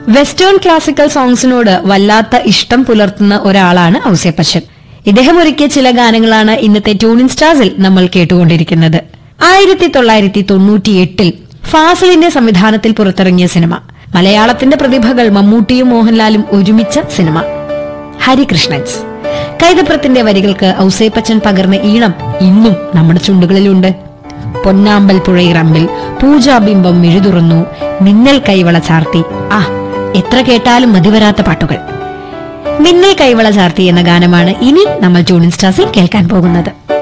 western classical സോങ്സിനോട് വല്ലാത്ത ഇഷ്ടം പുലർത്തുന്ന ഒരാളാണ് ഔസേപ്പച്ചൻ ഇദ്ദേഹം ഒരുക്കിയ ചില ഗാനങ്ങളാണ് ഇന്നത്തെ ട്യൂണിൻ സ്റ്റാർസിൽ നമ്മൾ കേട്ടുകൊണ്ടിരിക്കുന്നത് ആയിരത്തി തൊള്ളായിരത്തി തൊണ്ണൂറ്റിയെട്ടിൽ ഫാസിലിന്റെ സംവിധാനത്തിൽ പുറത്തിറങ്ങിയ സിനിമ മലയാളത്തിന്റെ പ്രതിഭകൾ മമ്മൂട്ടിയും മോഹൻലാലും ഒരുമിച്ച സിനിമ ഹരികൃഷ്ണൻസ് കൈതപ്രത്തിന്റെ വരികൾക്ക് ഔസേപ്പച്ചൻ പകർന്ന ഈണം ഇന്നും നമ്മുടെ ചുണ്ടുകളിലുണ്ട് പൊന്നാമ്പൽ പുഴയിറമ്പിൽ പൂജാബിംബം മിഴുതുറന്നു മിന്നൽ കൈവള ചാർത്തി ആ എത്ര കേട്ടാലും മതിവരാത്ത പാട്ടുകൾ മിന്നൽ കൈവള ചാർത്തി എന്ന ഗാനമാണ് ഇനി നമ്മൾ ട്യൂണിൻ സ്റ്റാർസിൽ കേൾക്കാൻ പോകുന്നത്